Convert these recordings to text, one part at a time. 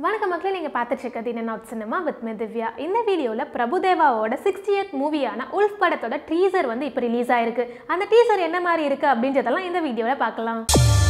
வணக்கம் மக்களே நீங்கள் பார்த்துட்டு இருக்கிறது என்ன நாட் சினிமா வித் மே திவ்யா இந்த வீடியோவில் பிரபுதேவாவோட சிக்ஸ்டியத் மூவியான உல்ஃப் படத்தோட டீசர் வந்து இப்போ ரிலீஸ் ஆயிருக்கு அந்த டீசர் என்ன மாதிரி இருக்கு அப்படின்றதெல்லாம் இந்த வீடியோவில் பார்க்கலாம்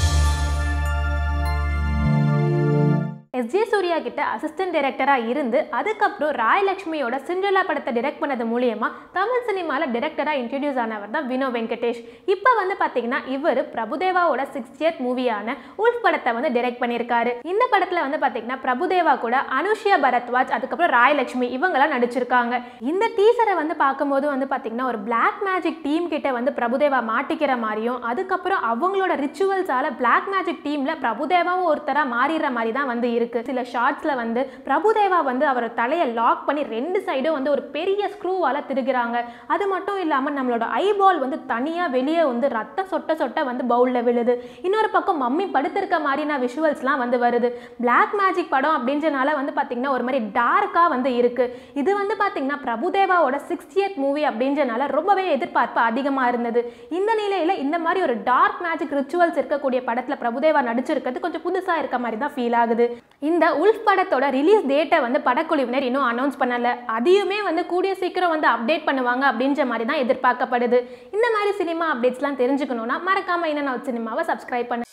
எஸ் ஜே சூர்யா கிட்ட அசிஸ்டன்ட் டைரக்டராக இருந்து அதுக்கப்புறம் ராயலட்சுமியோட சிண்ட்ரலா படத்தை டிரெக்ட் பண்ணது மூலியமா தமிழ் சினிமாவில் டிரெக்டராக இன்ட்ரடியூஸ் ஆனவர் தான் வினோ வெங்கடேஷ் இப்போ வந்து பார்த்தீங்கன்னா இவர் பிரபுதேவாவோட சிக்ஸ்டியத் மூவியான உல்ஃப் படத்தை வந்து டிரெக்ட் பண்ணியிருக்காரு இந்த படத்தில் வந்து பார்த்தீங்கன்னா பிரபுதேவா கூட அனுஷ்யா பரத்வாஜ் அதுக்கப்புறம் ராயலட்சுமி இவங்கெல்லாம் நடிச்சிருக்காங்க இந்த டீசரை வந்து பார்க்கும்போது வந்து பார்த்தீங்கன்னா ஒரு பிளாக் மேஜிக் டீம் கிட்ட வந்து பிரபுதேவா மாட்டிக்கிற மாதிரியும் அதுக்கப்புறம் அவங்களோட ரிச்சுவல்ஸால பிளாக் மேஜிக் டீம்ல பிரபுதேவாவும் ஒருத்தராக மாறிடுற மாதிரி தான் வந்து இருக்கு சில ஷார்ட்ஸ்ல வந்து பிரபுதேவா வந்து அவர் தலையை லாக் பண்ணி ரெண்டு சைடும் வந்து ஒரு பெரிய ஸ்க்ரூவால திருகுறாங்க அது மட்டும் இல்லாம நம்மளோட ஐபால் வந்து தனியா வெளியே வந்து ரத்தம் சொட்ட சொட்ட வந்து பவுல்ல விழுது இன்னொரு பக்கம் மம்மி படுத்திருக்க மாதிரியான விஷுவல்ஸ்லாம் வந்து வருது பிளாக் மேஜிக் படம் அப்படின்றனால வந்து பாத்தீங்கன்னா ஒரு மாதிரி டார்க்கா வந்து இருக்கு இது வந்து பாத்தீங்கன்னா பிரபுதேவாவோட சிக்ஸ்டியத் மூவி அப்படின்றனால ரொம்பவே எதிர்பார்ப்பு அதிகமா இருந்தது இந்த நிலையில இந்த மாதிரி ஒரு டார்க் மேஜிக் ரிச்சுவல்ஸ் இருக்கக்கூடிய படத்துல பிரபுதேவா நடிச்சிருக்கிறது கொஞ்சம் புதுசா இருக்க மாதிரி தான் ஃபீல் ஆகுது இந்த உல்ஃப் படத்தோட ரிலீஸ் டேட்டை வந்து படக்குழுவினர் இன்னும் அனௌன்ஸ் பண்ணல அதையுமே வந்து கூடிய சீக்கிரம் வந்து அப்டேட் பண்ணுவாங்க அப்படின்ற மாதிரி தான் எதிர்பார்க்கப்படுது இந்த மாதிரி சினிமா அப்டேட்ஸ்லாம் தெரிஞ்சுக்கணும்னா மறக்காம என்ன சினிமாவை சப்ஸ்கிரைப் பண்ணு